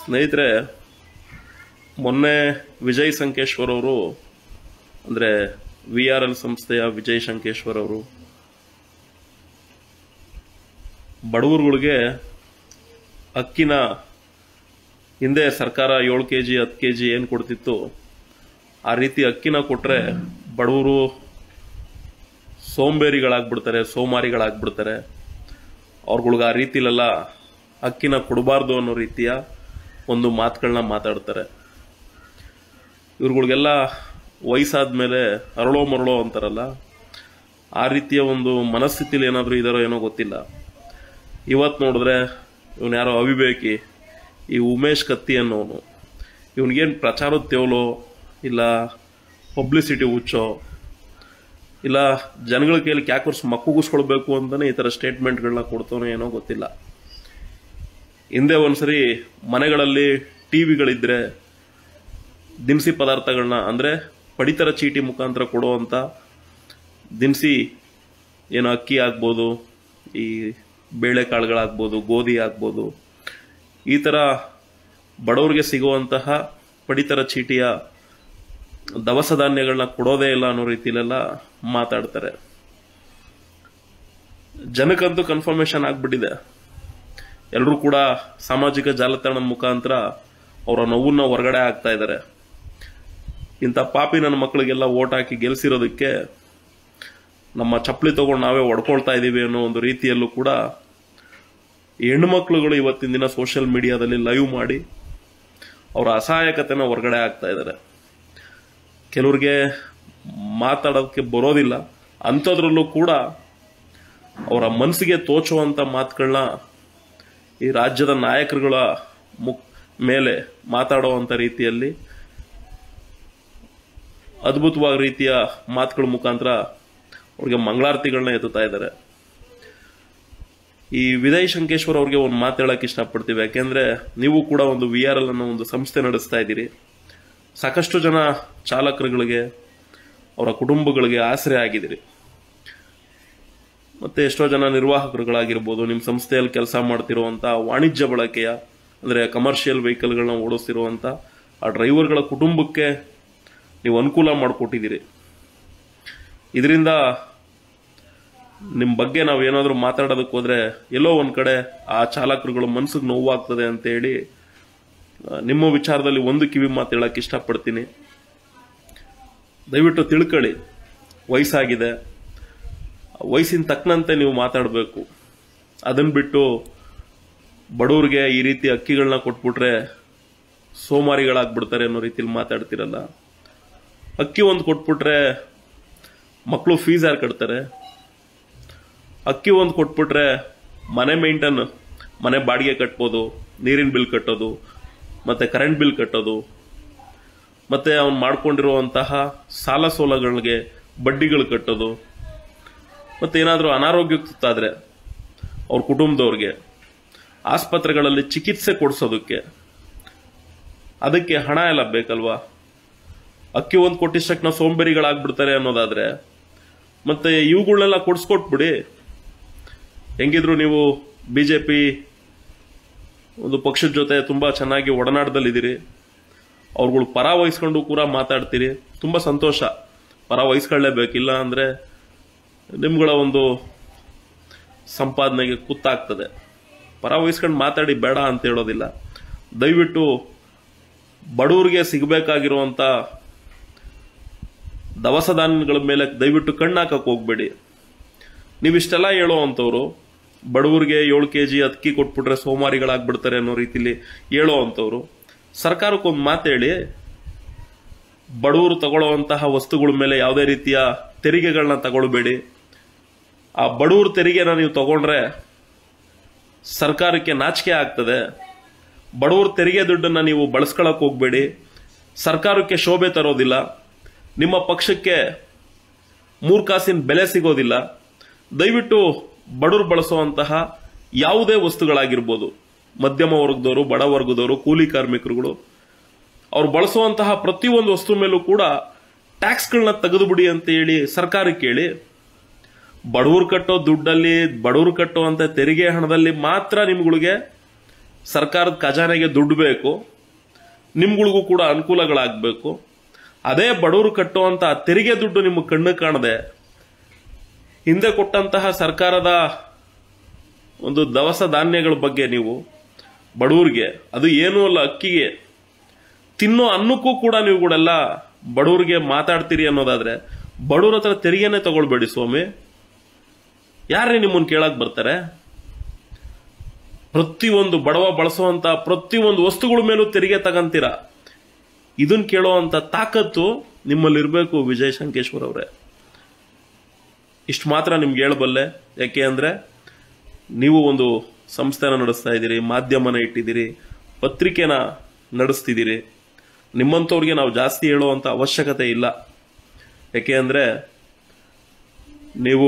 ಸ್ನೇಹಿತರೆ ಮೊನ್ನೆ ವಿಜಯ್ ಸಂಕೇಶ್ವರ್ ಅವರು ಅಂದರೆ ವಿ ಆರ್ ಎಲ್ ಸಂಸ್ಥೆಯ ವಿಜಯ್ ಶಂಕೇಶ್ವರ್ ಅವರು ಬಡವರುಗಳಿಗೆ ಅಕ್ಕಿನ ಹಿಂದೆ ಸರ್ಕಾರ ಏಳು ಕೆ ಜಿ ಹತ್ತು ಕೆ ಜಿ ಏನು ಕೊಡ್ತಿತ್ತು ಆ ರೀತಿ ಅಕ್ಕಿನ ಕೊಟ್ಟರೆ ಬಡವರು ಸೋಂಬೇರಿಗಳಾಗ್ಬಿಡ್ತಾರೆ ಸೋಮಾರಿಗಳಾಗ್ಬಿಡ್ತಾರೆ ಅವ್ರುಗಳ್ಗೆ ಆ ರೀತಿಲೆಲ್ಲ ಅಕ್ಕಿನ ಕೊಡಬಾರ್ದು ಅನ್ನೋ ರೀತಿಯ ಒಂದು ಮಾತುಗಳನ್ನ ಮಾತಾಡ್ತಾರೆ ಇವ್ರುಗಳಿಗೆಲ್ಲ ವಯಸ್ಸಾದ್ಮೇಲೆ ಅರಳೋ ಮರಳೋ ಅಂತಾರಲ್ಲ ಆ ರೀತಿಯ ಒಂದು ಮನಸ್ಥಿತಿಲಿ ಏನಾದರೂ ಇದಾರೋ ಏನೋ ಗೊತ್ತಿಲ್ಲ ಇವತ್ತು ನೋಡಿದ್ರೆ ಇವನು ಯಾರೋ ಅವಿವೇಕಿ ಈ ಉಮೇಶ್ ಕತ್ತಿ ಅನ್ನೋನು ಇವನಿಗೇನು ಪ್ರಚಾರದ ತೇವಲೋ ಇಲ್ಲ ಪಬ್ಲಿಸಿಟಿ ಹುಚ್ಚೋ ಇಲ್ಲ ಜನಗಳ ಕೈಯಲ್ಲಿ ಕ್ಯಾಕರ್ಸ್ ಮಕ್ಕುಗಿಸ್ಕೊಳ್ಬೇಕು ಅಂತಾನೆ ಈ ಥರ ಸ್ಟೇಟ್ಮೆಂಟ್ಗಳನ್ನ ಕೊಡ್ತಾನೋ ಏನೋ ಗೊತ್ತಿಲ್ಲ ಹಿಂದೆ ಒಂದ್ಸರಿ ಮನೆಗಳಲ್ಲಿ ಟಿವಿಗಳಿದ್ರೆ ದಿನಸಿ ಪದಾರ್ಥಗಳನ್ನ ಅಂದ್ರೆ ಪಡಿತರ ಚೀಟಿ ಮುಖಾಂತರ ಕೊಡುವಂತ ದಿನಸಿ ಏನು ಅಕ್ಕಿ ಆಗ್ಬೋದು ಈ ಬೇಳೆಕಾಳುಗಳಾಗ್ಬೋದು ಗೋಧಿ ಆಗ್ಬೋದು ಈ ಥರ ಬಡವರಿಗೆ ಸಿಗುವಂತಹ ಪಡಿತರ ಚೀಟಿಯ ದವಸ ಧಾನ್ಯಗಳನ್ನ ಕೊಡೋದೇ ಇಲ್ಲ ಅನ್ನೋ ರೀತಿಲೆಲ್ಲ ಮಾತಾಡ್ತಾರೆ ಜನಕ್ಕಂತೂ ಕನ್ಫರ್ಮೇಶನ್ ಆಗ್ಬಿಟ್ಟಿದೆ ಎಲ್ಲರೂ ಕೂಡ ಸಾಮಾಜಿಕ ಜಾಲತಾಣದ ಮುಖಾಂತರ ಅವರ ನೋವನ್ನ ಹೊರಗಡೆ ಆಗ್ತಾ ಇದ್ದಾರೆ ಇಂಥ ಪಾಪಿ ನನ್ನ ಮಕ್ಕಳಿಗೆಲ್ಲ ಓಟ್ ಹಾಕಿ ಗೆಲ್ಸಿರೋದಕ್ಕೆ ನಮ್ಮ ಚಪ್ಪಲಿ ತಗೊಂಡು ನಾವೇ ಹೊಡ್ಕೊಳ್ತಾ ಇದ್ದೀವಿ ಅನ್ನೋ ಒಂದು ರೀತಿಯಲ್ಲೂ ಕೂಡ ಹೆಣ್ಣುಮಕ್ಳುಗಳು ಇವತ್ತಿನ ದಿನ ಸೋಷಿಯಲ್ ಮೀಡಿಯಾದಲ್ಲಿ ಲೈವ್ ಮಾಡಿ ಅವರ ಅಸಹಾಯಕತೆನ ಹೊರಗಡೆ ಆಗ್ತಾ ಇದ್ದಾರೆ ಕೆಲವ್ರಿಗೆ ಮಾತಾಡೋದಕ್ಕೆ ಬರೋದಿಲ್ಲ ಅಂಥದ್ರಲ್ಲೂ ಕೂಡ ಅವರ ಮನಸ್ಸಿಗೆ ತೋಚುವಂತ ಮಾತುಗಳನ್ನ ಈ ರಾಜ್ಯದ ನಾಯಕರುಗಳ ಮುಕ್ ಮೇಲೆ ಮಾತಾಡುವಂತ ರೀತಿಯಲ್ಲಿ ಅದ್ಭುತವಾದ ರೀತಿಯ ಮಾತುಗಳ ಮುಖಾಂತರ ಅವ್ರಿಗೆ ಮಂಗಳಾರತಿಗಳನ್ನ ಎತ್ತುತ್ತಾ ಇದ್ದಾರೆ ಈ ವಿದಯ್ ಶಂಕೇಶ್ವರ್ ಅವ್ರಿಗೆ ಒಂದು ಮಾತು ಹೇಳಕ್ ಇಷ್ಟಪಡ್ತೀವಿ ಯಾಕೆಂದ್ರೆ ನೀವು ಕೂಡ ಒಂದು ವಿ ಆರ್ ಎಲ್ ಅನ್ನೋ ಒಂದು ಸಂಸ್ಥೆ ನಡೆಸ್ತಾ ಇದ್ದೀರಿ ಸಾಕಷ್ಟು ಜನ ಚಾಲಕರುಗಳಿಗೆ ಅವರ ಕುಟುಂಬಗಳಿಗೆ ಆಸರೆ ಆಗಿದ್ದೀರಿ ಮತ್ತೆ ಎಷ್ಟೋ ಜನ ನಿರ್ವಾಹಕರುಗಳಾಗಿರ್ಬೋದು ನಿಮ್ಮ ಸಂಸ್ಥೆಯಲ್ಲಿ ಕೆಲಸ ಮಾಡ್ತಿರುವಂತ ವಾಣಿಜ್ಯ ಬಳಕೆಯ ಅಂದ್ರೆ ಕಮರ್ಷಿಯಲ್ ವೆಹಿಕಲ್ಗಳನ್ನ ಓಡಿಸ್ತಿರುವಂತ ಆ ಡ್ರೈವರ್ಗಳ ಕುಟುಂಬಕ್ಕೆ ನೀವು ಅನುಕೂಲ ಮಾಡಿಕೊಟ್ಟಿದ್ದೀರಿ ಇದರಿಂದ ನಿಮ್ಮ ಬಗ್ಗೆ ನಾವು ಏನಾದರೂ ಮಾತಾಡೋದಕ್ಕೆ ಹೋದ್ರೆ ಎಲ್ಲೋ ಒಂದ್ ಕಡೆ ಆ ಚಾಲಕರುಗಳ ಮನಸ್ಸಿಗೆ ನೋವಾಗ್ತದೆ ಅಂತ ಹೇಳಿ ಆ, ನಿಮ್ಮ ವಿಚಾರದಲ್ಲಿ ಒಂದು ಕಿವಿ ಮಾತು ಹೇಳಕ್ ಇಷ್ಟಪಡ್ತೀನಿ ದಯವಿಟ್ಟು ತಿಳ್ಕೊಳ್ಳಿ ವಯಸ್ಸಾಗಿದೆ ವಯಸ್ಸಿನ ತಕ್ಕನಂತೆ ನೀವು ಮಾತಾಡಬೇಕು ಅದನ್ನ ಬಿಟ್ಟು ಬಡವ್ರಿಗೆ ಈ ರೀತಿ ಅಕ್ಕಿಗಳನ್ನ ಕೊಟ್ಬಿಟ್ರೆ ಸೋಮಾರಿಗಳಾಗ್ಬಿಡ್ತಾರೆ ಅನ್ನೋ ರೀತಿಲಿ ಮಾತಾಡ್ತಿರಲ್ಲ ಅಕ್ಕಿ ಒಂದು ಕೊಟ್ಬಿಟ್ರೆ ಮಕ್ಕಳು ಫೀಸ್ ಯಾರು ಕಟ್ತಾರೆ ಅಕ್ಕಿ ಒಂದು ಕೊಟ್ಬಿಟ್ರೆ ಮನೆ ಮೇಂಟೈನ್ ಮನೆ ಬಾಡಿಗೆ ಕಟ್ಬೋದು ನೀರಿನ ಬಿಲ್ ಕಟ್ಟೋದು ಮತ್ತೆ ಕರೆಂಟ್ ಬಿಲ್ ಕಟ್ಟೋದು ಮತ್ತೆ ಅವ್ನು ಮಾಡ್ಕೊಂಡಿರುವಂತಹ ಸಾಲ ಸೋಲಗಳಿಗೆ ಬಡ್ಡಿಗಳು ಕಟ್ಟೋದು ಮತ್ತೆ ಏನಾದರೂ ಅನಾರೋಗ್ಯ ತುತ್ತಾದ್ರೆ ಅವ್ರ ಕುಟುಂಬದವ್ರಿಗೆ ಆಸ್ಪತ್ರೆಗಳಲ್ಲಿ ಚಿಕಿತ್ಸೆ ಕೊಡಿಸೋದಕ್ಕೆ ಅದಕ್ಕೆ ಹಣ ಎಲ್ಲ ಬೇಕಲ್ವಾ ಅಕ್ಕಿ ಒಂದು ಕೊಟ್ಟಿಷ್ಟಕ್ಕೆ ನಾವು ಸೋಂಬೇರಿಗಳಾಗ್ಬಿಡ್ತಾರೆ ಅನ್ನೋದಾದ್ರೆ ಮತ್ತೆ ಇವುಗಳನ್ನೆಲ್ಲ ಕೊಡಿಸ್ಕೊಟ್ಬಿಡಿ ಹೆಂಗಿದ್ರು ನೀವು ಬಿಜೆಪಿ ಒಂದು ಪಕ್ಷದ ಜೊತೆ ತುಂಬಾ ಚೆನ್ನಾಗಿ ಒಡನಾಟದಲ್ಲಿದ್ದೀರಿ ಅವ್ರುಗಳು ಪರ ವಹಿಸ್ಕೊಂಡು ಕೂಡ ಮಾತಾಡ್ತೀರಿ ತುಂಬಾ ಸಂತೋಷ ಪರ ವಹಿಸ್ಕೊಳ್ಳೇಬೇಕಿಲ್ಲ ಅಂದ್ರೆ ನಿಮ್ಗಳ ಒಂದು ಸಂಪಾದನೆಗೆ ಕುತ್ತಾಗ್ತದೆ ಪರ ವಹಿಸ್ಕೊಂಡು ಮಾತಾಡಿ ಬೇಡ ಅಂತ ಹೇಳೋದಿಲ್ಲ ದಯವಿಟ್ಟು ಬಡವರಿಗೆ ಸಿಗಬೇಕಾಗಿರುವಂತ ದವಸ ಧಾನ್ಯಗಳ ಮೇಲೆ ದಯವಿಟ್ಟು ಕಣ್ಣಾಕಕ್ ಹೋಗ್ಬೇಡಿ ನೀವಿಷ್ಟೆಲ್ಲ ಹೇಳೋ ಅಂಥವ್ರು ಬಡವರಿಗೆ ಏಳು ಕೆ ಜಿ ಅಕ್ಕಿ ಕೊಟ್ಬಿಟ್ರೆ ಸೋಮಾರಿಗಳಾಗ್ಬಿಡ್ತಾರೆ ಅನ್ನೋ ರೀತಿಲಿ ಹೇಳೋ ಅಂಥವ್ರು ಸರ್ಕಾರಕ್ಕೊಂದು ಮಾತು ಹೇಳಿ ಬಡವರು ತಗೊಳ್ಳುವಂತಹ ವಸ್ತುಗಳ ಮೇಲೆ ಯಾವುದೇ ರೀತಿಯ ತೆರಿಗೆಗಳನ್ನ ತಗೊಳ್ಬೇಡಿ ಆ ಬಡವ್ರ ತೆರಿಗೆನ ನೀವು ತಗೊಂಡ್ರೆ ಸರ್ಕಾರಕ್ಕೆ ನಾಚಿಕೆ ಆಗ್ತದೆ ಬಡವ್ರ ತೆರಿಗೆ ದುಡ್ಡನ್ನ ನೀವು ಬಳಸ್ಕೊಳಕ್ ಹೋಗ್ಬೇಡಿ ಸರ್ಕಾರಕ್ಕೆ ಶೋಭೆ ತರೋದಿಲ್ಲ ನಿಮ್ಮ ಪಕ್ಷಕ್ಕೆ ಮೂರ್ ಕಾಸಿನ ಬೆಲೆ ಸಿಗೋದಿಲ್ಲ ದಯವಿಟ್ಟು ಬಡವರು ಬಳಸುವಂತಹ ಯಾವುದೇ ವಸ್ತುಗಳಾಗಿರ್ಬೋದು ಮಧ್ಯಮ ವರ್ಗದವರು ಬಡ ವರ್ಗದವರು ಕೂಲಿ ಕಾರ್ಮಿಕರುಗಳು ಅವ್ರು ಬಳಸುವಂತಹ ಪ್ರತಿಯೊಂದು ವಸ್ತು ಮೇಲೂ ಕೂಡ ಟ್ಯಾಕ್ಸ್ಗಳನ್ನ ತೆಗೆದುಬಿಡಿ ಅಂತ ಹೇಳಿ ಸರ್ಕಾರಕ್ಕೆ ಹೇಳಿ ಬಡವರು ಕಟ್ಟೋ ದುಡ್ಡಲ್ಲಿ ಬಡವರು ಕಟ್ಟುವಂತ ತೆರಿಗೆ ಹಣದಲ್ಲಿ ಮಾತ್ರ ನಿಮ್ಗಳಿಗೆ ಸರ್ಕಾರದ ಖಜಾನೆಗೆ ದುಡ್ಡು ಬೇಕು ನಿಮ್ಗಳಿಗೂ ಕೂಡ ಅನುಕೂಲಗಳಾಗಬೇಕು ಅದೇ ಬಡವರು ಕಟ್ಟುವಂತ ಆ ತೆರಿಗೆ ದುಡ್ಡು ನಿಮಗೆ ಕಣ್ಣು ಕಾಣದೆ ಹಿಂದೆ ಕೊಟ್ಟಂತಹ ಸರ್ಕಾರದ ಒಂದು ದವಸ ಧಾನ್ಯಗಳ ಬಗ್ಗೆ ನೀವು ಬಡವ್ರಿಗೆ ಅದು ಏನೂ ಅಲ್ಲ ಅಕ್ಕಿಗೆ ತಿನ್ನೋ ಅನ್ನಕ್ಕೂ ಕೂಡ ನೀವುಗಳೆಲ್ಲ ಬಡವ್ರಿಗೆ ಮಾತಾಡ್ತೀರಿ ಅನ್ನೋದಾದ್ರೆ ಬಡವ್ರ ಹತ್ರ ತೆರಿಗೆನೆ ತಗೊಳ್ಬೇಡಿ ಸ್ವಾಮಿ ಯಾರೇ ನಿಮ್ಮನ್ನ ಕೇಳಕ್ ಬರ್ತಾರೆ ಪ್ರತಿಯೊಂದು ಬಡವ ಬಳಸುವಂತ ಪ್ರತಿಯೊಂದು ವಸ್ತುಗಳ ಮೇಲೂ ತೆರಿಗೆ ತಗಂತೀರ ಇದನ್ ಕೇಳುವಂತ ತಾಕತ್ತು ನಿಮ್ಮಲ್ಲಿ ಇರಬೇಕು ವಿಜಯ್ ಶಂಕೇಶ್ವರ್ ಅವರೇ ಇಷ್ಟು ಮಾತ್ರ ನಿಮ್ಗೆ ಹೇಳಬಲ್ಲೆ ಯಾಕೆ ಅಂದ್ರೆ ನೀವು ಒಂದು ಸಂಸ್ಥೆನ ನಡೆಸ್ತಾ ಇದ್ದೀರಿ ಮಾಧ್ಯಮನ ಇಟ್ಟಿದ್ದೀರಿ ಪತ್ರಿಕೆನ ನಡೆಸ್ತಿದ್ದೀರಿ ನಿಮ್ಮಂಥವ್ರಿಗೆ ನಾವು ಜಾಸ್ತಿ ಹೇಳುವಂತ ಅವಶ್ಯಕತೆ ಇಲ್ಲ ಯಾಕೆ ಅಂದ್ರೆ ನೀವು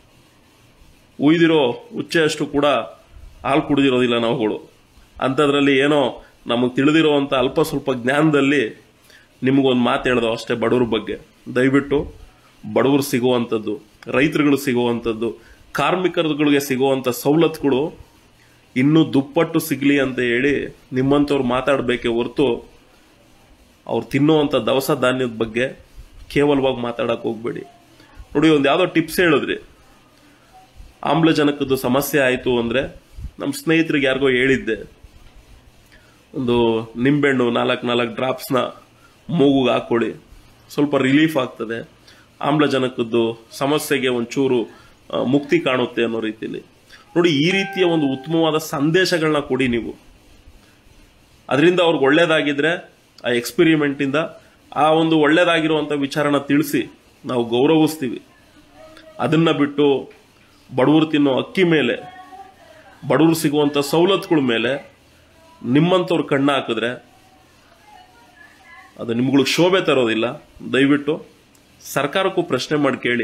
ಉಯ್ದಿರೋ ಉಚ್ಚೆಯಷ್ಟು ಕೂಡ ಹಾಲು ಕುಡಿದಿರೋದಿಲ್ಲ ನಾವುಗಳು ಅಂಥದ್ರಲ್ಲಿ ಏನೋ ನಮಗೆ ತಿಳಿದಿರುವಂಥ ಅಲ್ಪ ಸ್ವಲ್ಪ ಜ್ಞಾನದಲ್ಲಿ ನಿಮಗೊಂದು ಮಾತು ಹೇಳ್ದೋ ಅಷ್ಟೇ ಬಡವ್ರ ಬಗ್ಗೆ ದಯವಿಟ್ಟು ಬಡವರು ಸಿಗುವಂಥದ್ದು ರೈತರುಗಳು ಸಿಗುವಂಥದ್ದು ಕಾರ್ಮಿಕರುಗಳಿಗೆ ಸಿಗುವಂಥ ಸವಲತ್ತುಗಳು ಇನ್ನೂ ದುಪ್ಪಟ್ಟು ಸಿಗಲಿ ಅಂತ ಹೇಳಿ ನಿಮ್ಮಂಥವ್ರು ಮಾತಾಡಬೇಕೇ ಹೊರತು ಅವ್ರು ತಿನ್ನುವಂಥ ದವಸ ಧಾನ್ಯದ ಬಗ್ಗೆ ಕೇವಲವಾಗಿ ಮಾತಾಡಕ್ಕೆ ಹೋಗ್ಬೇಡಿ ನೋಡಿ ಒಂದು ಯಾವುದೋ ಟಿಪ್ಸ್ ಹೇಳಿದ್ರಿ ಆಮ್ಲಜನಕದ್ದು ಸಮಸ್ಯೆ ಆಯಿತು ಅಂದರೆ ನಮ್ಮ ಸ್ನೇಹಿತರಿಗೆ ಯಾರಿಗೋ ಹೇಳಿದ್ದೆ ಒಂದು ನಿಂಬೆಹಣ್ಣು ನಾಲ್ಕು ನಾಲ್ಕು ಡ್ರಾಪ್ಸ್ನ ಮೂಗುಗೆ ಹಾಕ್ಕೊಳ್ಳಿ ಸ್ವಲ್ಪ ರಿಲೀಫ್ ಆಗ್ತದೆ ಆಮ್ಲಜನಕದ್ದು ಸಮಸ್ಯೆಗೆ ಒಂಚೂರು ಆ, ಮುಕ್ತಿ ಕಾಣುತ್ತೆ ಅನ್ನೋ ರೀತಿಯಲ್ಲಿ ನೋಡಿ ಈ ರೀತಿಯ ಒಂದು ಉತ್ತಮವಾದ ಸಂದೇಶಗಳನ್ನ ಕೊಡಿ ನೀವು ಅದರಿಂದ ಅವ್ರಿಗೆ ಒಳ್ಳೇದಾಗಿದ್ರೆ ಆ ಎಕ್ಸ್ಪೆರಿಮೆಂಟ್ ಇಂದ ಆ ಒಂದು ಒಳ್ಳೇದಾಗಿರುವಂತ ವಿಚಾರನ ತಿಳಿಸಿ ನಾವು ಗೌರವಿಸ್ತೀವಿ ಅದನ್ನ ಬಿಟ್ಟು ಬಡವರು ತಿನ್ನೋ ಅಕ್ಕಿ ಮೇಲೆ ಬಡವರು ಸಿಗುವಂತ ಸವಲತ್ತುಗಳ ಮೇಲೆ ನಿಮ್ಮಂಥವ್ರು ಕಣ್ಣ ಹಾಕಿದ್ರೆ ಅದು ನಿಮ್ಗಳಿಗೆ ಶೋಭೆ ತರೋದಿಲ್ಲ ದಯವಿಟ್ಟು ಸರ್ಕಾರಕ್ಕೂ ಪ್ರಶ್ನೆ ಮಾಡಿ ಕೇಳಿ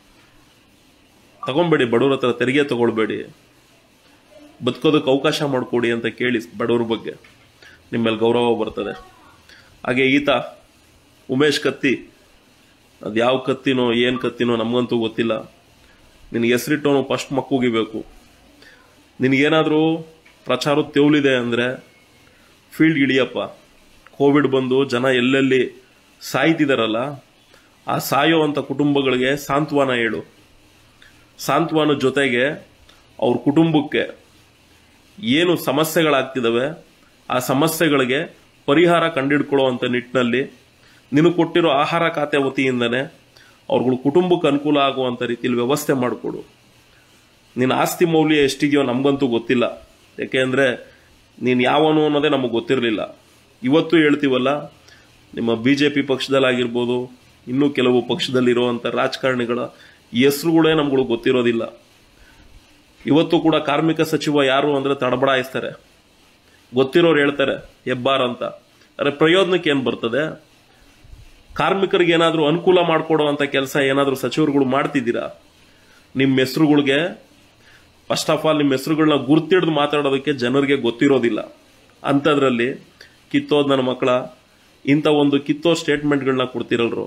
ತಗೊಂಬೇಡಿ ಬಡವ್ರ ಹತ್ರ ತೆರಿಗೆ ತಗೊಳ್ಬೇಡಿ ಬದುಕೋದಕ್ಕೆ ಅವಕಾಶ ಮಾಡಿಕೊಡಿ ಅಂತ ಕೇಳಿ ಬಡವ್ರ ಬಗ್ಗೆ ನಿಮ್ಮಲ್ಲಿ ಗೌರವ ಬರ್ತದೆ ಹಾಗೆ ಈತ ಉಮೇಶ್ ಕತ್ತಿ ಅದು ಯಾವ ಕತ್ತಿನೋ ಏನು ಕತ್ತಿನೋ ನಮಗಂತೂ ಗೊತ್ತಿಲ್ಲ ನಿನಗೆ ಹೆಸರಿಟ್ಟವನು ಫಸ್ಟ್ ಮಕ್ಕುಗಿಬೇಕು ನಿನಗೇನಾದರೂ ಪ್ರಚಾರದ ತೆವಲಿದೆ ಅಂದರೆ ಫೀಲ್ಡ್ ಇಳಿಯಪ್ಪ ಕೋವಿಡ್ ಬಂದು ಜನ ಎಲ್ಲೆಲ್ಲಿ ಸಾಯ್ತಿದಾರಲ್ಲ ಆ ಸಾಯುವಂಥ ಕುಟುಂಬಗಳಿಗೆ ಸಾಂತ್ವನ ಹೇಳು ಸಾಂತ್ವನ ಜೊತೆಗೆ ಅವ್ರ ಕುಟುಂಬಕ್ಕೆ ಏನು ಸಮಸ್ಯೆಗಳಾಗ್ತಿದಾವೆ ಆ ಸಮಸ್ಯೆಗಳಿಗೆ ಪರಿಹಾರ ಕಂಡುಹಿಡ್ಕೊಳ್ಳುವಂಥ ನಿಟ್ಟಿನಲ್ಲಿ ನಿನಗೆ ಕೊಟ್ಟಿರೋ ಆಹಾರ ಖಾತೆ ವತಿಯಿಂದನೇ ಅವ್ರಗಳ ಕುಟುಂಬಕ್ಕೆ ಅನುಕೂಲ ಆಗುವಂಥ ರೀತಿಯಲ್ಲಿ ವ್ಯವಸ್ಥೆ ಮಾಡಿಕೊಡು ನಿನ್ನ ಆಸ್ತಿ ಮೌಲ್ಯ ಎಷ್ಟಿದೆಯೋ ನಮಗಂತೂ ಗೊತ್ತಿಲ್ಲ ಯಾಕೆ ಅಂದರೆ ನೀನು ಯಾವನು ಅನ್ನೋದೇ ನಮಗೆ ಗೊತ್ತಿರಲಿಲ್ಲ ಇವತ್ತು ಹೇಳ್ತೀವಲ್ಲ ನಿಮ್ಮ ಬಿ ಜೆ ಪಿ ಪಕ್ಷದಲ್ಲಾಗಿರ್ಬೋದು ಇನ್ನೂ ಕೆಲವು ಪಕ್ಷದಲ್ಲಿರುವಂಥ ರಾಜಕಾರಣಿಗಳ ಹೆಸರುಗಳೇ ನಮ್ಗಳಿಗೆ ಗೊತ್ತಿರೋದಿಲ್ಲ ಇವತ್ತು ಕೂಡ ಕಾರ್ಮಿಕ ಸಚಿವ ಯಾರು ಅಂದರೆ ತಡಬಡಾಯಿಸ್ತಾರೆ ಗೊತ್ತಿರೋರು ಹೇಳ್ತಾರೆ ಹೆಬ್ಬಾರ್ ಅಂತ ಅರೆ ಪ್ರಯೋಜನಕ್ಕೆ ಏನು ಬರ್ತದೆ ಕಾರ್ಮಿಕರಿಗೆ ಏನಾದರೂ ಅನುಕೂಲ ಮಾಡಿಕೊಡುವಂಥ ಕೆಲಸ ಏನಾದರೂ ಸಚಿವರುಗಳು ಮಾಡ್ತಿದ್ದೀರಾ ನಿಮ್ಮ ಹೆಸರುಗಳಿಗೆ ಫಸ್ಟ್ ಆಫ್ ಆಲ್ ನಿಮ್ಮ ಹೆಸರುಗಳನ್ನ ಗುರ್ತಿಡ್ದು ಮಾತಾಡೋದಕ್ಕೆ ಜನರಿಗೆ ಗೊತ್ತಿರೋದಿಲ್ಲ ಅಂಥದ್ರಲ್ಲಿ ಕಿತ್ತೋದ್ ನನ್ನ ಮಕ್ಕಳ ಇಂಥ ಒಂದು ಕಿತ್ತೋ ಸ್ಟೇಟ್ಮೆಂಟ್ಗಳನ್ನ ಕೊಡ್ತಿರಲ್ರು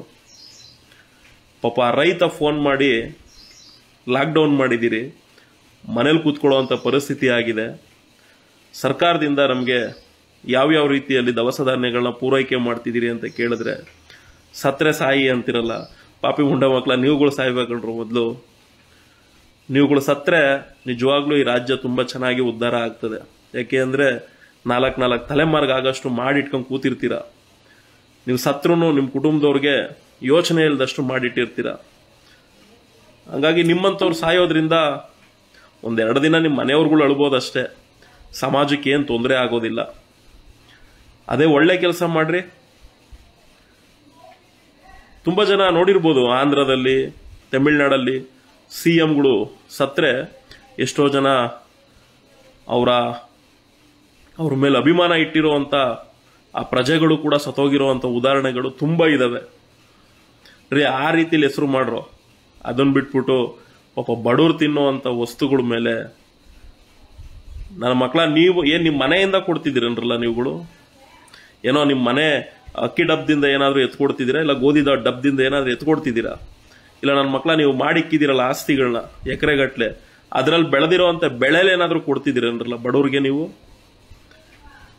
ಪಾಪ ಆ ರೈತ ಫೋನ್ ಮಾಡಿ ಲಾಕ್ಡೌನ್ ಮಾಡಿದ್ದೀರಿ ಮನೇಲಿ ಕೂತ್ಕೊಳ್ಳುವಂಥ ಪರಿಸ್ಥಿತಿ ಆಗಿದೆ ಸರ್ಕಾರದಿಂದ ನಮಗೆ ಯಾವ್ಯಾವ ರೀತಿಯಲ್ಲಿ ದವಸ ಧಾನ್ಯಗಳನ್ನ ಪೂರೈಕೆ ಮಾಡ್ತಿದ್ದೀರಿ ಅಂತ ಕೇಳಿದ್ರೆ ಸತ್ರೆ ಸಾಯಿ ಅಂತಿರಲ್ಲ ಪಾಪಿ ಮುಂಡ ಮಕ್ಕಳ ನೀವುಗಳು ಸಾಯ್ಬೇಕಲ್ರು ಮೊದಲು ನೀವುಗಳು ಸತ್ರೆ ನಿಜವಾಗ್ಲೂ ಈ ರಾಜ್ಯ ತುಂಬ ಚೆನ್ನಾಗಿ ಉದ್ಧಾರ ಆಗ್ತದೆ ಯಾಕೆ ಅಂದರೆ ನಾಲ್ಕು ನಾಲ್ಕು ತಲೆಮಾರ್ಗ ಆಗಷ್ಟು ಮಾಡಿಟ್ಕೊಂಡು ಕೂತಿರ್ತೀರ ನೀವು ಸತ್ರು ನಿಮ್ಮ ಕುಟುಂಬದವ್ರಿಗೆ ಯೋಚನೆ ಇಲ್ಲದಷ್ಟು ಮಾಡಿಟ್ಟಿರ್ತೀರ ಹಂಗಾಗಿ ನಿಮ್ಮಂಥವ್ರು ಸಾಯೋದ್ರಿಂದ ಒಂದೆರಡು ದಿನ ನಿಮ್ಮ ಮನೆಯವ್ರುಗಳು ಅಳ್ಬೋದಷ್ಟೇ ಸಮಾಜಕ್ಕೆ ಏನು ತೊಂದರೆ ಆಗೋದಿಲ್ಲ ಅದೇ ಒಳ್ಳೆ ಕೆಲಸ ಮಾಡ್ರಿ ತುಂಬ ಜನ ನೋಡಿರ್ಬೋದು ಆಂಧ್ರದಲ್ಲಿ ತಮಿಳ್ನಾಡಲ್ಲಿ ಸಿ ಎಂಗಳು ಸತ್ರೆ ಎಷ್ಟೋ ಜನ ಅವರ ಅವ್ರ ಮೇಲೆ ಅಭಿಮಾನ ಇಟ್ಟಿರುವಂಥ ಆ ಪ್ರಜೆಗಳು ಕೂಡ ಸತ್ತೋಗಿರುವಂಥ ಉದಾಹರಣೆಗಳು ತುಂಬ ಇದ್ದಾವೆ ರೀ ಆ ರೀತಿಲಿ ಹೆಸರು ಮಾಡ್ರು ಅದನ್ನ ಬಿಟ್ಬಿಟ್ಟು ಪಾಪ ಬಡವ್ರು ತಿನ್ನುವಂಥ ವಸ್ತುಗಳ ಮೇಲೆ ನನ್ನ ಮಕ್ಕಳ ನೀವು ಏನು ನಿಮ್ಮ ಮನೆಯಿಂದ ಕೊಡ್ತಿದ್ದೀರನ್ರಲ್ಲ ನೀವುಗಳು ಏನೋ ನಿಮ್ಮ ಮನೆ ಅಕ್ಕಿ ಡಬ್ದಿಂದ ಏನಾದರೂ ಎತ್ಕೊಡ್ತಿದ್ದೀರಾ ಇಲ್ಲ ಗೋಧಿ ದ- ಡಬ್ದಿಂದ ಏನಾದರೂ ಎತ್ಕೊಡ್ತಿದ್ದೀರಾ ಇಲ್ಲ ನನ್ನ ಮಕ್ಕಳ ನೀವು ಮಾಡಿಕ್ಕಿದ್ದೀರಲ್ಲ ಆಸ್ತಿಗಳನ್ನ ಎಕರೆಗಟ್ಲೆ ಅದರಲ್ಲಿ ಬೆಳೆದಿರೋವಂಥ ಬೆಳೆಲೇನಾದರೂ ಕೊಡ್ತಿದ್ದೀರನ್ರಲ್ಲ ಬಡವ್ರಿಗೆ ನೀವು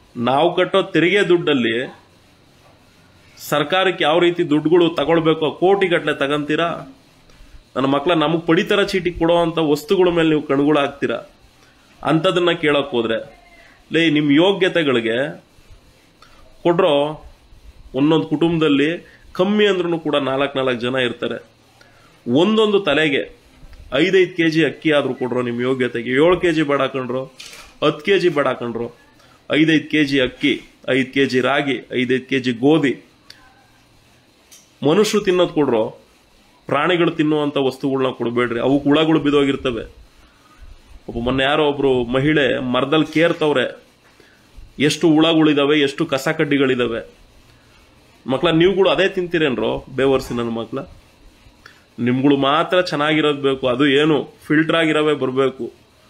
ನಾವು ಕಟ್ಟೋ ತೆರಿಗೆ ದುಡ್ಡಲ್ಲಿ ಸರ್ಕಾರಕ್ಕೆ ಯಾವ ರೀತಿ ದುಡ್ಡುಗಳು ತಗೊಳ್ಬೇಕೋ ಕೋಟಿಗಟ್ಟಲೆ ತಗಂತೀರಾ ನನ್ನ ಮಕ್ಕಳ ನಮಗೆ ಪಡಿತರ ಚೀಟಿ ಕೊಡುವಂತ ವಸ್ತುಗಳ ಮೇಲೆ ನೀವು ಕಣ್ಗಳು ಹಾಕ್ತೀರಾ ಅಂಥದನ್ನ ಕೇಳಕ್ ಹೋದ್ರೆ ಲೇ ನಿಮ್ಮ ಯೋಗ್ಯತೆಗಳಿಗೆ ಕೊಡ್ರೋ ಒಂದೊಂದು ಕುಟುಂಬದಲ್ಲಿ ಕಮ್ಮಿ ಅಂದ್ರೂ ಕೂಡ ನಾಲ್ಕು ನಾಲ್ಕು ಜನ ಇರ್ತಾರೆ ಒಂದೊಂದು ತಲೆಗೆ ಐದೈದು ಕೆ ಜಿ ಅಕ್ಕಿ ಆದ್ರೂ ಕೊಡ್ರೋ ನಿಮ್ಮ ಯೋಗ್ಯತೆಗೆ ಏಳು ಕೆ ಜಿ ಬೇಡ ಹಾಕೊಂಡ್ರು ಹತ್ತು ಕೆ ಜಿ ಬೇಡ ಹಾಕೊಂಡ್ರು ಐದೈದು ಕೆ ಜಿ ಅಕ್ಕಿ ಐದು ಕೆ ಜಿ ರಾಗಿ ಐದೈದು ಕೆ ಜಿ ಗೋಧಿ ಮನುಷ್ಯರು ತಿನ್ನೋದು ಕೊಡ್ರೋ ಪ್ರಾಣಿಗಳು ತಿನ್ನುವಂತ ವಸ್ತುಗಳನ್ನ ಕೊಡಬೇಡ್ರಿ ಅವು ಹುಳಗಳು ಬಿದೋಗಿರ್ತವೆ ಒಬ್ಬ ಮೊನ್ನೆ ಯಾರೋ ಒಬ್ರು ಮಹಿಳೆ ಮರದಲ್ಲಿ ಕೇರ್ತವ್ರೆ ಎಷ್ಟು ಹುಳಗಳಿದಾವೆ ಎಷ್ಟು ಕಸ ಕಡ್ಡಿಗಳಿದಾವೆ ಮಕ್ಳ ನೀವುಗಳು ಅದೇ ತಿಂತೀರೇನ್ರೋ ಬೇವರ್ಸಿ ನನ್ನ ಮಕ್ಳ ನಿಮ್ಗಳು ಮಾತ್ರ ಚೆನ್ನಾಗಿರೋದು ಬೇಕು ಅದು ಏನು ಫಿಲ್ಟರ್ ಆಗಿರವೇ ಬರಬೇಕು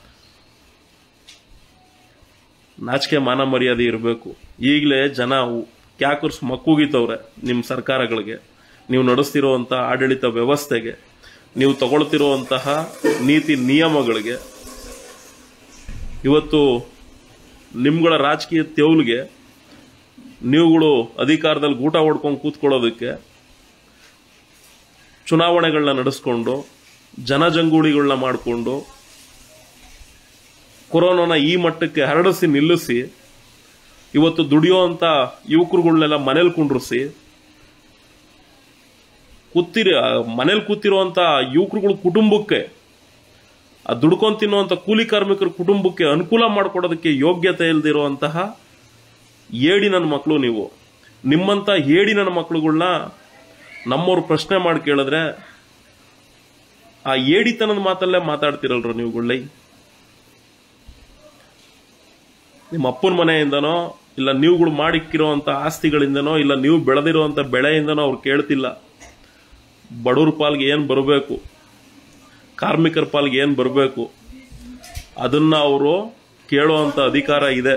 ನಾಚಿಕೆ ಮಾನ ಮರ್ಯಾದೆ ಇರಬೇಕು ಈಗಲೇ ಜನ ಕ್ಯಾಕರ್ಸ್ ಮಕ್ಕೂಗಿತವ್ರೆ ನಿಮ್ಮ ಸರ್ಕಾರಗಳಿಗೆ ನೀವು ನಡೆಸ್ತಿರುವಂಥ ಆಡಳಿತ ವ್ಯವಸ್ಥೆಗೆ ನೀವು ತಗೊಳ್ತಿರುವಂತಹ ನೀತಿ ನಿಯಮಗಳಿಗೆ ಇವತ್ತು ನಿಮ್ಗಳ ರಾಜಕೀಯ ತೆವಲಿಗೆ ನೀವುಗಳು ಅಧಿಕಾರದಲ್ಲಿ ಗೂಟ ಹೊಡ್ಕೊಂಡು ಕೂತ್ಕೊಳ್ಳೋದಕ್ಕೆ ಚುನಾವಣೆಗಳನ್ನ ನಡೆಸ್ಕೊಂಡು ಜನಜಂಗೂಳಿಗಳನ್ನ ಮಾಡಿಕೊಂಡು ಕೊರೋನಾನ ಈ ಮಟ್ಟಕ್ಕೆ ಹರಡಿಸಿ ನಿಲ್ಲಿಸಿ ಇವತ್ತು ದುಡಿಯೋಂಥ ಯುವಕರುಗಳನ್ನೆಲ್ಲ ಮನೇಲಿ ಕುಂಡ್ರಿಸಿ ಕೂತಿರಿ ಮನೇಲಿ ಕೂತಿರುವಂತ ಯುವಕರುಗಳ ಕುಟುಂಬಕ್ಕೆ ಆ ದುಡ್ಕೊಂಡ್ ತಿನ್ನುವಂತ ಕೂಲಿ ಕಾರ್ಮಿಕರ ಕುಟುಂಬಕ್ಕೆ ಅನುಕೂಲ ಮಾಡಿಕೊಡೋದಕ್ಕೆ ಯೋಗ್ಯತೆ ಇಲ್ದಿರುವಂತಹ ಏಡಿ ನನ್ನ ಮಕ್ಕಳು ನೀವು ನಿಮ್ಮಂತ ಏಡಿ ನನ್ನ ಮಕ್ಕಳುಗಳನ್ನ ನಮ್ಮವ್ರು ಪ್ರಶ್ನೆ ಮಾಡಿ ಕೇಳಿದ್ರೆ ಆ ಏಡಿತನದ ಮಾತಲ್ಲೇ ಮಾತಾಡ್ತಿರಲ್ರ ನೀವುಗಳೈ ನಿಮ್ಮ ಅಪ್ಪನ ಮನೆಯಿಂದನೋ ಇಲ್ಲ ನೀವುಗಳು ಮಾಡಿಕ್ಕಿರುವಂತ ಆಸ್ತಿಗಳಿಂದನೋ ಇಲ್ಲ ನೀವು ಬೆಳೆದಿರುವಂತ ಬೆಳೆಯಿಂದನೋ ಅವ್ರು ಕೇಳ್ತಿಲ್ಲ ಬಡವ್ರ ಪಾಲ್ಗೆ ಏನು ಬರಬೇಕು ಕಾರ್ಮಿಕರ ಪಾಲ್ಗೆ ಏನು ಬರಬೇಕು ಅದನ್ನ ಅವರು ಕೇಳುವಂತ ಅಧಿಕಾರ ಇದೆ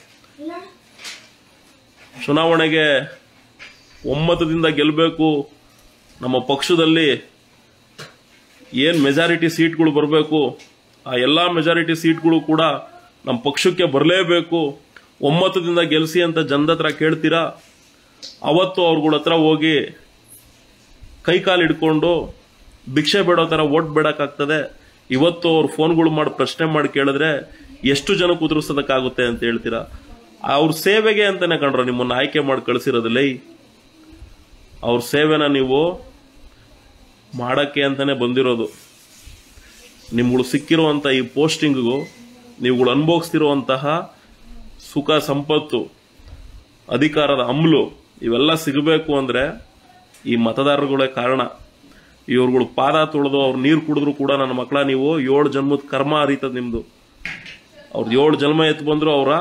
ಚುನಾವಣೆಗೆ ಒಮ್ಮತದಿಂದ ಗೆಲ್ಲಬೇಕು ನಮ್ಮ ಪಕ್ಷದಲ್ಲಿ ಏನು ಮೆಜಾರಿಟಿ ಸೀಟ್ಗಳು ಬರಬೇಕು ಆ ಎಲ್ಲ ಮೆಜಾರಿಟಿ ಸೀಟ್ಗಳು ಕೂಡ ನಮ್ಮ ಪಕ್ಷಕ್ಕೆ ಬರಲೇಬೇಕು ಒಮ್ಮತದಿಂದ ಗೆಲ್ಲಿಸಿ ಅಂತ ಜನದ ಹತ್ರ ಕೇಳ್ತೀರಾ ಅವತ್ತು ಅವ್ರಗಳ ಹತ್ರ ಹೋಗಿ ಕೈ ಕಾಲು ಹಿಡ್ಕೊಂಡು ಭಿಕ್ಷೆ ಬೇಡೋ ಥರ ಓಟ್ ಬೇಡಕ್ಕಾಗ್ತದೆ ಇವತ್ತು ಅವ್ರು ಫೋನ್ಗಳು ಮಾಡಿ ಪ್ರಶ್ನೆ ಮಾಡಿ ಕೇಳಿದ್ರೆ ಎಷ್ಟು ಜನ ಕುದುರಿಸೋದಕ್ಕಾಗುತ್ತೆ ಅಂತ ಹೇಳ್ತೀರಾ ಅವ್ರ ಸೇವೆಗೆ ಅಂತಾನೆ ಕಂಡ್ರ ನಿಮ್ಮನ್ನ ಆಯ್ಕೆ ಮಾಡಿ ಕಳಿಸಿರೋದಿಲ್ಲ ಅವ್ರ ಸೇವೆನ ನೀವು ಮಾಡಕ್ಕೆ ಅಂತಾನೆ ಬಂದಿರೋದು ನಿಮ್ಗಳು ಸಿಕ್ಕಿರುವಂತ ಈ ಪೋಸ್ಟಿಂಗ್ಗೂ ನೀವುಗಳು ಅನುಭವಿಸ್ತಿರುವಂತಹ ಸುಖ ಸಂಪತ್ತು ಅಧಿಕಾರದ ಅಮ್ಲು ಇವೆಲ್ಲ ಸಿಗಬೇಕು ಅಂದ್ರೆ ಈ ಮತದಾರರುಗಳೇ ಕಾರಣ ಇವ್ರುಗಳು ಪಾದ ತೊಳೆದು ಅವ್ರು ನೀರು ಕುಡಿದ್ರು ಕೂಡ ನನ್ನ ಮಕ್ಕಳ ನೀವು ಏಳು ಜನ್ಮದ ಕರ್ಮ ಹರಿತದ ನಿಮ್ದು ಅವ್ರದ್ದು ಏಳು ಜನ್ಮ ಎತ್ತು ಬಂದ್ರು ಅವರ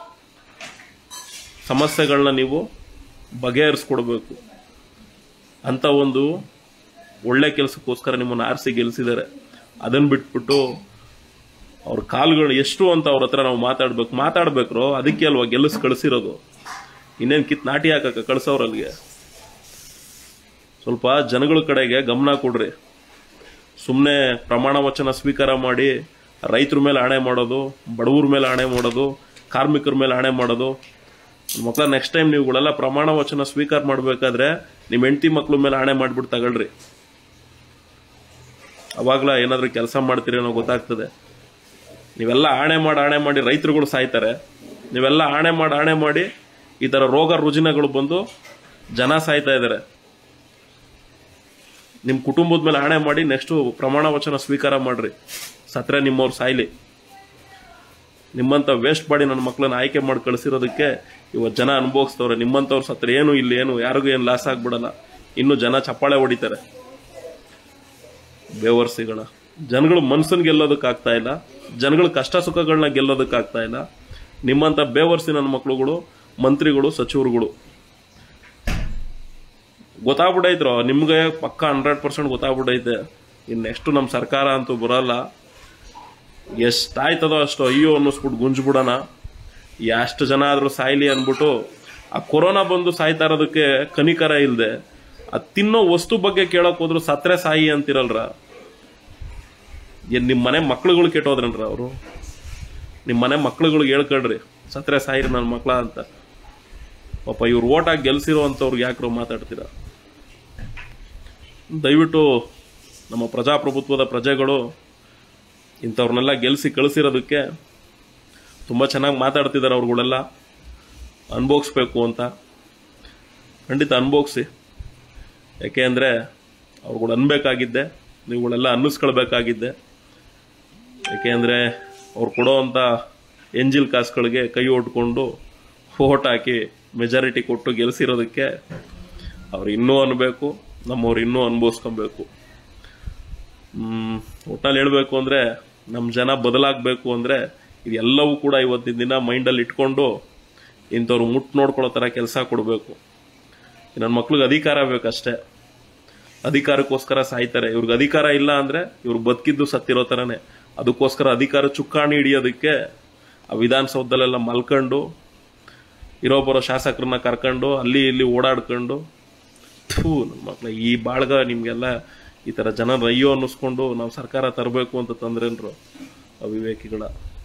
ಸಮಸ್ಯೆಗಳನ್ನ ನೀವು ಬಗೆಹರಿಸ್ಕೊಡ್ಬೇಕು ಅಂತ ಒಂದು ಒಳ್ಳೆ ಕೆಲಸಕ್ಕೋಸ್ಕರ ನಿಮ್ಮನ್ನು ಆರಿಸಿ ಗೆಲ್ಸಿದ್ದಾರೆ ಅದನ್ನ ಬಿಟ್ಬಿಟ್ಟು ಅವ್ರ ಕಾಲುಗಳು ಎಷ್ಟು ಅಂತ ಅವ್ರ ಹತ್ರ ನಾವು ಮಾತಾಡ್ಬೇಕು ಮಾತಾಡ್ಬೇಕ್ರೋ ಅದಕ್ಕೆ ಅಲ್ವಾ ಗೆಲ್ಲಿಸ್ ಕಳಿಸಿರೋದು ಇನ್ನೇನು ಕಿತ್ ನಾಟಿ ಹಾಕಕ್ಕೆ ಕಳ್ಸೋರಲ್ಲಿಗೆ ಸ್ವಲ್ಪ ಜನಗಳ ಕಡೆಗೆ ಗಮನ ಕೊಡ್ರಿ ಸುಮ್ಮನೆ ಪ್ರಮಾಣ ವಚನ ಸ್ವೀಕಾರ ಮಾಡಿ ರೈತರ ಮೇಲೆ ಆಣೆ ಮಾಡೋದು ಬಡವ್ರ ಮೇಲೆ ಆಣೆ ಮಾಡೋದು ಕಾರ್ಮಿಕರ ಮೇಲೆ ಆಣೆ ಮಾಡೋದು ಮಕ್ಕಳ ನೆಕ್ಸ್ಟ್ ಟೈಮ್ ನೀವುಗಳೆಲ್ಲ ಪ್ರಮಾಣ ವಚನ ಸ್ವೀಕಾರ ಮಾಡಬೇಕಾದ್ರೆ ನಿಮ್ಮ ಹೆಂಡತಿ ಮಕ್ಳ ಮೇಲೆ ಆಣೆ ಮಾಡಿಬಿಟ್ಟು ತಗೊಳ್ರಿ ಅವಾಗಲ ಏನಾದರೂ ಕೆಲಸ ಮಾಡ್ತೀರೇನೋ ಗೊತ್ತಾಗ್ತದೆ ನೀವೆಲ್ಲ ಆಣೆ ಮಾಡಿ ಆಣೆ ಮಾಡಿ ರೈತರುಗಳು ಸಾಯ್ತಾರೆ ನೀವೆಲ್ಲ ಆಣೆ ಮಾಡಿ ಆಣೆ ಮಾಡಿ ಈ ಥರ ರೋಗ ರುಜಿನಗಳು ಬಂದು ಜನ ಸಾಯ್ತಾ ಇದ್ದಾರೆ ನಿಮ್ಮ ಕುಟುಂಬದ ಮೇಲೆ ಆಣೆ ಮಾಡಿ ನೆಕ್ಸ್ಟು ಪ್ರಮಾಣ ವಚನ ಸ್ವೀಕಾರ ಮಾಡ್ರಿ ಸತ್ರೆ ನಿಮ್ಮವ್ರು ಸಾಯ್ಲಿ ನಿಮ್ಮಂಥ ವೇಸ್ಟ್ ಮಾಡಿ ನನ್ನ ಮಕ್ಕಳನ್ನ ಆಯ್ಕೆ ಮಾಡಿ ಕಳಿಸಿರೋದಕ್ಕೆ ಇವತ್ತು ಜನ ಅನುಭವಿಸ್ತವ್ರೆ ನಿಮ್ಮಂಥವ್ರು ಸತ್ರ ಏನು ಇಲ್ಲಿ ಏನು ಯಾರಿಗೂ ಏನು ಲಾಸ್ ಆಗ್ಬಿಡಲ್ಲ ಇನ್ನು ಜನ ಚಪ್ಪಾಳೆ ಹೊಡಿತಾರೆ ಬೇವರ್ಸಿಗಳ ಜನಗಳು ಮನ್ಸನ್ ಗೆಲ್ಲೋದಕ್ಕಾಗ್ತಾ ಇಲ್ಲ ಜನಗಳ ಕಷ್ಟ ಸುಖಗಳನ್ನ ಗೆಲ್ಲೋದಕ್ಕಾಗ್ತಾ ಇಲ್ಲ ನಿಮ್ಮಂಥ ಬೇವರ್ಸಿ ನನ್ನ ಮಕ್ಕಳುಗಳು ಮಂತ್ರಿಗಳು ಸಚಿವರುಗಳು ಗೊತ್ತಾಗ್ಬಿಟ್ಟೈತ್ರೋ ನಿಮ್ಗೆ ಪಕ್ಕ ಹಂಡ್ರೆಡ್ ಪರ್ಸೆಂಟ್ ಗೊತ್ತಾಗ್ಬಿಟ್ಟೈತೆ ಇನ್ನು ನೆಕ್ಸ್ಟ್ ನಮ್ಮ ಸರ್ಕಾರ ಅಂತೂ ಬರಲ್ಲ ಎಷ್ಟಾಯ್ತದೋ ಅಷ್ಟು ಅಯ್ಯೋ ಅನ್ನಿಸ್ಬಿಟ್ಟು ಗುಂಜ್ಬಿಡೋಣ ಎಷ್ಟು ಜನ ಆದರೂ ಸಾಯ್ಲಿ ಅಂದ್ಬಿಟ್ಟು ಆ ಕೊರೋನಾ ಬಂದು ಸಾಯ್ತಾ ಇರೋದಕ್ಕೆ ಕನಿಕರ ಇಲ್ಲದೆ ಆ ತಿನ್ನೋ ವಸ್ತು ಬಗ್ಗೆ ಕೇಳಕ್ ಹೋದ್ರು ಸತ್ರೆ ಸಾಯಿ ಅಂತಿರಲ್ರ ಏನ್ ನಿಮ್ಮ ಮನೆ ಮಕ್ಳುಗಳು ಕೆಟ್ಟೋದ್ರನ್ರ ಅವರು ನಿಮ್ಮ ಮನೆ ಮಕ್ಳುಗಳಿಗೆ ಹೇಳ್ಕೊಳ್ರಿ ಸತ್ರೆ ಸಾಯಿರಿ ನನ್ನ ಮಕ್ಕಳ ಅಂತ ಪಾಪ ಇವ್ರು ಓಟಾಗಿ ಗೆಲ್ಸಿರೋ ಅಂಥವ್ರಿಗೆ ಯಾಕ್ರೋ ಮಾತಾಡ್ತೀರಾ ದಯವಿಟ್ಟು ನಮ್ಮ ಪ್ರಜಾಪ್ರಭುತ್ವದ ಪ್ರಜೆಗಳು ಇಂಥವ್ರನ್ನೆಲ್ಲ ಗೆಲ್ಸಿ ಕಳಿಸಿರೋದಕ್ಕೆ ತುಂಬ ಚೆನ್ನಾಗಿ ಮಾತಾಡ್ತಿದ್ದಾರೆ ಅವ್ರುಗಳೆಲ್ಲ ಅನ್ಭೋಗಿಸ್ಬೇಕು ಅಂತ ಖಂಡಿತ ಅನ್ಭೋಗಿಸಿ ಯಾಕೆ ಅಂದರೆ ಅವ್ರುಗಳು ಅನ್ಬೇಕಾಗಿದ್ದೆ ನೀವುಗಳೆಲ್ಲ ಅನ್ನಿಸ್ಕೊಳ್ಬೇಕಾಗಿದ್ದೆ ಯಾಕೆ ಅಂದರೆ ಅವ್ರು ಕೊಡೋವಂಥ ಎಂಜಿಲ್ ಕಾಸುಗಳಿಗೆ ಕೈ ಒಡ್ಕೊಂಡು ಓಟ್ ಹಾಕಿ ಮೆಜಾರಿಟಿ ಕೊಟ್ಟು ಗೆಲ್ಸಿರೋದಕ್ಕೆ ಅವ್ರು ಇನ್ನೂ ಅನ್ಬೇಕು ನಮ್ಮವ್ರು ಇನ್ನೂ ಅನುಭವಿಸ್ಕೊಬೇಕು ಒಟ್ಟಲ್ಲಿ ಹೇಳಬೇಕು ಅಂದರೆ ನಮ್ಮ ಜನ ಬದಲಾಗಬೇಕು ಅಂದರೆ ಇದೆಲ್ಲವೂ ಕೂಡ ಇವತ್ತಿನ ದಿನ ಮೈಂಡಲ್ಲಿ ಇಟ್ಕೊಂಡು ಇಂಥವ್ರು ಮುಟ್ಟು ನೋಡ್ಕೊಳ್ಳೋ ಥರ ಕೆಲಸ ಕೊಡಬೇಕು ನನ್ನ ಮಕ್ಳಿಗೆ ಅಧಿಕಾರ ಬೇಕಷ್ಟೇ ಅಧಿಕಾರಕ್ಕೋಸ್ಕರ ಸಾಯ್ತಾರೆ ಇವ್ರಿಗೆ ಅಧಿಕಾರ ಇಲ್ಲ ಅಂದರೆ ಇವ್ರು ಬದುಕಿದ್ದು ಸತ್ತಿರೋ ಥರನೇ ಅದಕ್ಕೋಸ್ಕರ ಅಧಿಕಾರ ಚುಕ್ಕಾಣಿ ಹಿಡಿಯೋದಕ್ಕೆ ಆ ವಿಧಾನಸೌಧದಲ್ಲೆಲ್ಲ ಮಲ್ಕೊಂಡು ಇರೋ ಬರೋ ಶಾಸಕರನ್ನ ಕರ್ಕೊಂಡು ಅಲ್ಲಿ ಇಲ್ಲಿ ಓಡಾಡ್ಕೊಂಡು ಥೂ ನನ್ನ ಮಕ್ಳ ಈ ಬಾಳ್ಗ ನಿಮಗೆಲ್ಲ ಈ ಥರ ಜನ ಅಯ್ಯೋ ಅನ್ನಿಸ್ಕೊಂಡು ನಾವು ಸರ್ಕಾರ ತರಬೇಕು ಅಂತ ತಂದ್ರೇನ್ರು ಅವಿವೇಕಿಗಳ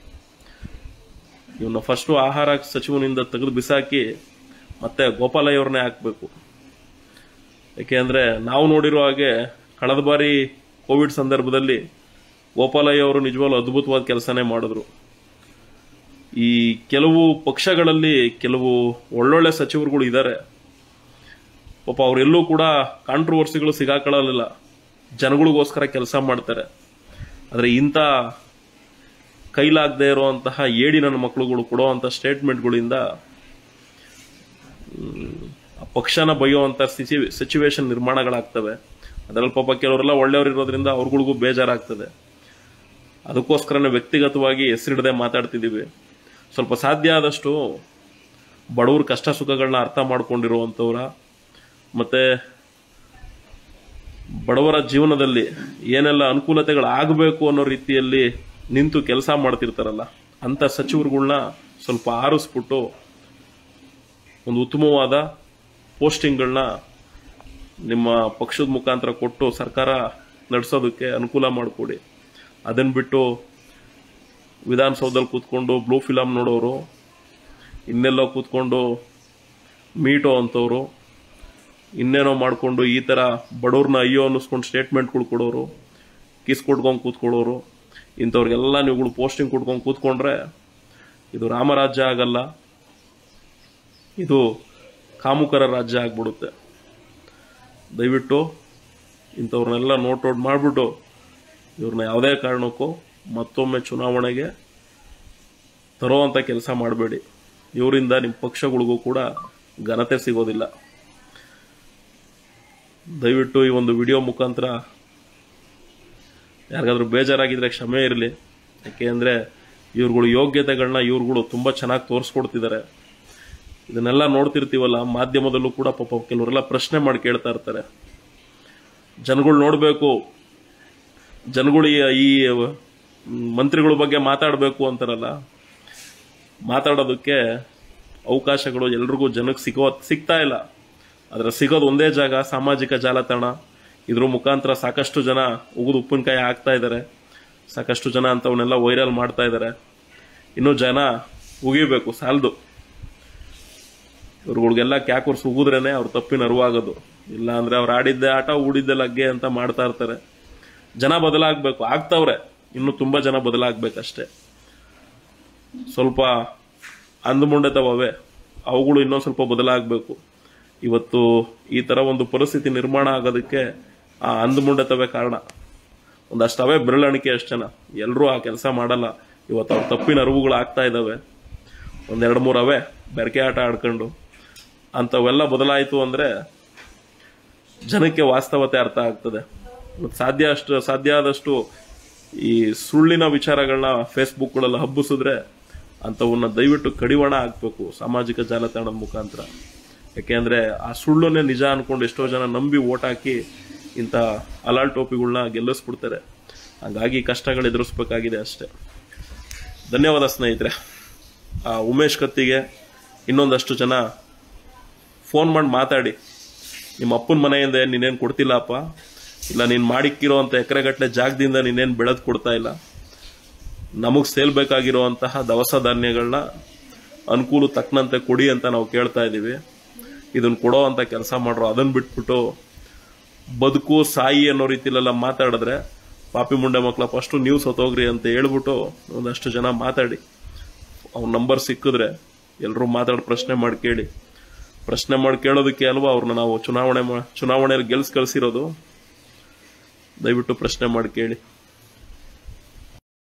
ಇವನ್ನ ಫಸ್ಟು ಆಹಾರ ಸಚಿವನಿಂದ ತೆಗೆದು ಬಿಸಾಕಿ ಮತ್ತೆ ಗೋಪಾಲಯ್ಯ ಅವ್ರನ್ನೇ ಹಾಕಬೇಕು ಯಾಕೆ ಅಂದರೆ ನಾವು ನೋಡಿರೋ ಹಾಗೆ ಕಳೆದ ಬಾರಿ ಕೋವಿಡ್ ಸಂದರ್ಭದಲ್ಲಿ ಗೋಪಾಲಯ್ಯ ಅವರು ನಿಜವಾಗ್ಲೂ ಅದ್ಭುತವಾದ ಕೆಲಸನೇ ಮಾಡಿದ್ರು ಈ ಕೆಲವು ಪಕ್ಷಗಳಲ್ಲಿ ಕೆಲವು ಒಳ್ಳೊಳ್ಳೆ ಸಚಿವರುಗಳು ಇದ್ದಾರೆ ಪಾಪ ಅವರೆಲ್ಲೂ ಕೂಡ ಕಾಂಟ್ರವರ್ಸಿಗಳು ಸಿಗಾಕೊಳ್ಳಲಿಲ್ಲ ಜನಗಳಿಗೋಸ್ಕರ ಕೆಲಸ ಮಾಡ್ತಾರೆ ಆದರೆ ಇಂಥ ಕೈಲಾಗದೆ ಇರುವಂತಹ ಏಡಿ ನನ್ನ ಮಕ್ಕಳುಗಳು ಕೊಡುವಂಥ ಸ್ಟೇಟ್ಮೆಂಟ್ಗಳಿಂದ ಆ ಪಕ್ಷನ ಬೈಯುವಂಥ ಸಿಚುವೇಶನ್ ನಿರ್ಮಾಣಗಳಾಗ್ತವೆ ಅದರಲ್ಲಿ ಪಾಪ ಕೆಲವರೆಲ್ಲ ಒಳ್ಳೆಯವರು ಇರೋದ್ರಿಂದ ಅವ್ರಗಳಿಗೂ ಬೇಜಾರಾಗ್ತದೆ ಅದಕ್ಕೋಸ್ಕರನೇ ವ್ಯಕ್ತಿಗತವಾಗಿ ಹೆಸರಿಡದೆ ಮಾತಾಡ್ತಿದ್ದೀವಿ ಸ್ವಲ್ಪ ಸಾಧ್ಯ ಆದಷ್ಟು ಬಡವ್ರ ಕಷ್ಟ ಸುಖಗಳನ್ನ ಅರ್ಥ ಮಾಡ್ಕೊಂಡಿರುವಂಥವ್ರ ಮತ್ತೆ ಬಡವರ ಜೀವನದಲ್ಲಿ ಏನೆಲ್ಲ ಅನುಕೂಲತೆಗಳಾಗಬೇಕು ಅನ್ನೋ ರೀತಿಯಲ್ಲಿ ನಿಂತು ಕೆಲಸ ಮಾಡ್ತಿರ್ತಾರಲ್ಲ ಅಂಥ ಸಚಿವರುಗಳನ್ನ ಸ್ವಲ್ಪ ಆರಿಸ್ಬಿಟ್ಟು ಒಂದು ಉತ್ತಮವಾದ ಪೋಸ್ಟಿಂಗ್ಗಳನ್ನ ನಿಮ್ಮ ಪಕ್ಷದ ಮುಖಾಂತರ ಕೊಟ್ಟು ಸರ್ಕಾರ ನಡೆಸೋದಕ್ಕೆ ಅನುಕೂಲ ಮಾಡಿಕೊಡಿ ಅದನ್ನು ಬಿಟ್ಟು ವಿಧಾನಸೌಧದಲ್ಲಿ ಕೂತ್ಕೊಂಡು ಬ್ಲೂ ಫಿಲಮ್ ನೋಡೋರು ಇನ್ನೆಲ್ಲೋ ಕೂತ್ಕೊಂಡು ಮೀಟೋ ಅಂಥವ್ರು ಇನ್ನೇನೋ ಮಾಡಿಕೊಂಡು ಈ ಥರ ಬಡವ್ರನ್ನ ಅಯ್ಯೋ ಅನ್ನಿಸ್ಕೊಂಡು ಸ್ಟೇಟ್ಮೆಂಟ್ಗಳು ಕೊಡೋರು ಕಿಸ್ ಕೊಟ್ಕೊಂಡು ಕೂತ್ಕೊಳ್ಳೋರು ಇಂಥವ್ರಿಗೆಲ್ಲ ನೀವುಗಳು ಪೋಸ್ಟಿಂಗ್ ಕೊಟ್ಕೊಂಡು ಕೂತ್ಕೊಂಡ್ರೆ ಇದು ರಾಮರಾಜ್ಯ ಆಗಲ್ಲ ಇದು ಕಾಮುಕರ ರಾಜ್ಯ ಆಗ್ಬಿಡುತ್ತೆ ದಯವಿಟ್ಟು ಇಂಥವ್ರನ್ನೆಲ್ಲ ನೋಟ್ ಔಟ್ ಮಾಡಿಬಿಟ್ಟು ಇವ್ರನ್ನ ಯಾವುದೇ ಕಾರಣಕ್ಕೂ ಮತ್ತೊಮ್ಮೆ ಚುನಾವಣೆಗೆ ತರುವಂಥ ಕೆಲಸ ಮಾಡಬೇಡಿ ಇವರಿಂದ ನಿಮ್ಮ ಪಕ್ಷಗಳಿಗೂ ಕೂಡ ಘನತೆ ಸಿಗೋದಿಲ್ಲ ದಯವಿಟ್ಟು ಈ ಒಂದು ವಿಡಿಯೋ ಮುಖಾಂತರ ಯಾರಿಗಾದ್ರೂ ಬೇಜಾರಾಗಿದ್ರೆ ಕ್ಷಮೆ ಇರಲಿ ಯಾಕೆ ಅಂದರೆ ಇವ್ರುಗಳು ಯೋಗ್ಯತೆಗಳನ್ನ ಇವ್ರುಗಳು ತುಂಬ ಚೆನ್ನಾಗಿ ತೋರಿಸ್ಕೊಡ್ತಿದ್ದಾರೆ ಇದನ್ನೆಲ್ಲ ನೋಡ್ತಿರ್ತೀವಲ್ಲ ಮಾಧ್ಯಮದಲ್ಲೂ ಕೂಡ ಪಾಪ ಕೆಲವರೆಲ್ಲ ಪ್ರಶ್ನೆ ಮಾಡಿ ಕೇಳ್ತಾ ಇರ್ತಾರೆ ಜನಗಳು ನೋಡಬೇಕು ಜನಗಳು ಈ- ಈ ಮಂತ್ರಿಗಳ ಬಗ್ಗೆ ಮಾತಾಡಬೇಕು ಅಂತಾರಲ್ಲ ಮಾತಾಡೋದಕ್ಕೆ ಅವಕಾಶಗಳು ಎಲ್ರಿಗೂ ಜನಕ್ಕೆ ಸಿಗೋ ಸಿಗ್ತಾ ಇಲ್ಲ ಆದರೆ ಸಿಗೋದು ಒಂದೇ ಜಾಗ ಸಾಮಾಜಿಕ ಜಾಲತಾಣ ಇದ್ರ ಮುಖಾಂತರ ಸಾಕಷ್ಟು ಜನ ಉಗಿದು ಉಪ್ಪಿನಕಾಯಿ ಹಾಕ್ತಾ ಇದ್ದಾರೆ ಸಾಕಷ್ಟು ಜನ ಅಂಥವನ್ನೆಲ್ಲ ವೈರಲ್ ಮಾಡ್ತಾ ಇದ್ದಾರೆ ಇನ್ನೂ ಜನ ಉಗಿಬೇಕು ಸಾಲದು ಇವ್ರುಗಳಿಗೆಲ್ಲ ಕ್ಯಾಕುರ್ಸ್ ಉಗಿದ್ರೇನೆ ಅವ್ರ ತಪ್ಪಿನ ಅರಿವಾಗೋದು ಇಲ್ಲ ಅಂದ್ರೆ ಅವ್ರು ಆಡಿದ್ದೆ ಆಟ ಊಡಿದ್ದೆ ಲಗ್ಗೆ ಅಂತ ಮಾಡ್ತಾ ಇರ್ತಾರೆ ಜನ ಬದಲಾಗಬೇಕು ಆಗ್ತಾವ್ರೆ ಇನ್ನು ತುಂಬಾ ಜನ ಬದಲಾಗಬೇಕಷ್ಟೇ ಸ್ವಲ್ಪ ಅಂದುಮುಂಡೆತವೇ ಅವುಗಳು ಇನ್ನೊಂದು ಸ್ವಲ್ಪ ಬದಲಾಗಬೇಕು ಇವತ್ತು ಈ ತರ ಒಂದು ಪರಿಸ್ಥಿತಿ ನಿರ್ಮಾಣ ಆಗೋದಕ್ಕೆ ಆ ಅಂದುಮುಂಡೆತವೇ ಕಾರಣ ಒಂದಷ್ಟು ಅವೇ ಬೆರಳಿಕೆ ಅಷ್ಟೇನ ಎಲ್ಲರೂ ಆ ಕೆಲಸ ಮಾಡಲ್ಲ ಇವತ್ತು ಅವ್ರ ತಪ್ಪಿನ ಅರಿವುಗಳು ಆಗ್ತಾ ಇದ್ದಾವೆ ಒಂದೆರಡು ಮೂರು ಅವೇ ಬೆರಕೆ ಆಟ ಆಡ್ಕೊಂಡು ಅಂಥವೆಲ್ಲ ಬದಲಾಯಿತು ಅಂದ್ರೆ ಜನಕ್ಕೆ ವಾಸ್ತವತೆ ಅರ್ಥ ಆಗ್ತದೆ ಮತ್ತು ಸಾಧ್ಯ ಅಷ್ಟು ಸಾಧ್ಯ ಆದಷ್ಟು ಈ ಸುಳ್ಳಿನ ವಿಚಾರಗಳನ್ನ ಫೇಸ್ಬುಕ್ಗಳಲ್ಲಿ ಹಬ್ಬಿಸಿದ್ರೆ ಅಂಥವನ್ನ ದಯವಿಟ್ಟು ಕಡಿವಾಣ ಹಾಕ್ಬೇಕು ಸಾಮಾಜಿಕ ಜಾಲತಾಣದ ಮುಖಾಂತರ ಯಾಕೆಂದ್ರೆ ಆ ಸುಳ್ಳನ್ನೇ ನಿಜ ಅನ್ಕೊಂಡು ಎಷ್ಟೋ ಜನ ನಂಬಿ ಓಟ್ ಹಾಕಿ ಇಂಥ ಅಲಾಲ್ ಟೋಪಿಗಳನ್ನ ಗೆಲ್ಲಿಸ್ಬಿಡ್ತಾರೆ ಹಾಗಾಗಿ ಕಷ್ಟಗಳು ಎದುರಿಸ್ಬೇಕಾಗಿದೆ ಅಷ್ಟೇ ಧನ್ಯವಾದ ಸ್ನೇಹಿತರೆ ಆ ಉಮೇಶ್ ಕತ್ತಿಗೆ ಇನ್ನೊಂದಷ್ಟು ಜನ ಫೋನ್ ಮಾಡಿ ಮಾತಾಡಿ ನಿಮ್ಮ ಅಪ್ಪನ ಮನೆಯಿಂದ ನೀನೇನು ಕೊಡ್ತಿಲ್ಲಪ್ಪ ಇಲ್ಲ ನೀನು ಮಾಡಿಕ್ಕಿರೋ ಅಂತ ಎಕರೆಗಟ್ಟಲೆ ಜಾಗದಿಂದ ನೀನೇನು ಬೆಳೆದು ಕೊಡ್ತಾ ಇಲ್ಲ ನಮಗೆ ಸೇಲ್ಬೇಕಾಗಿರುವಂತಹ ದವಸ ಧಾನ್ಯಗಳನ್ನ ಅನುಕೂಲ ತಕ್ಕನಂತೆ ಕೊಡಿ ಅಂತ ನಾವು ಕೇಳ್ತಾ ಇದ್ದೀವಿ ಇದನ್ನ ಕೊಡೋ ಅಂತ ಕೆಲಸ ಮಾಡ್ರು ಅದನ್ನ ಬಿಟ್ಬಿಟ್ಟು ಬದುಕು ಸಾಯಿ ಅನ್ನೋ ರೀತಿಲೆಲ್ಲ ಮಾತಾಡಿದ್ರೆ ಪಾಪಿ ಮುಂಡೆ ಮಕ್ಕಳ ಫಸ್ಟು ನೀವು ಸತ್ತೋಗ್ರಿ ಅಂತ ಹೇಳ್ಬಿಟ್ಟು ಒಂದಷ್ಟು ಜನ ಮಾತಾಡಿ ಅವ್ನ ನಂಬರ್ ಸಿಕ್ಕಿದ್ರೆ ಎಲ್ಲರೂ ಮಾತಾಡಿ ಪ್ರಶ್ನೆ ಮಾಡಿ ಕೇಳಿ ಪ್ರಶ್ನೆ ಮಾಡಿ ಕೇಳೋದಕ್ಕೆ ಅಲ್ವಾ ಅವ್ರನ್ನ ನಾವು ಚುನಾವಣೆ ಮಾ ಚುನಾವಣೆಯಲ್ಲಿ ಗೆಲ್ಸ್ ಕಳಿಸಿರೋದು ದಯವಿಟ್ಟು ಪ್ರಶ್ನೆ ಮಾಡಿ ಕೇಳಿ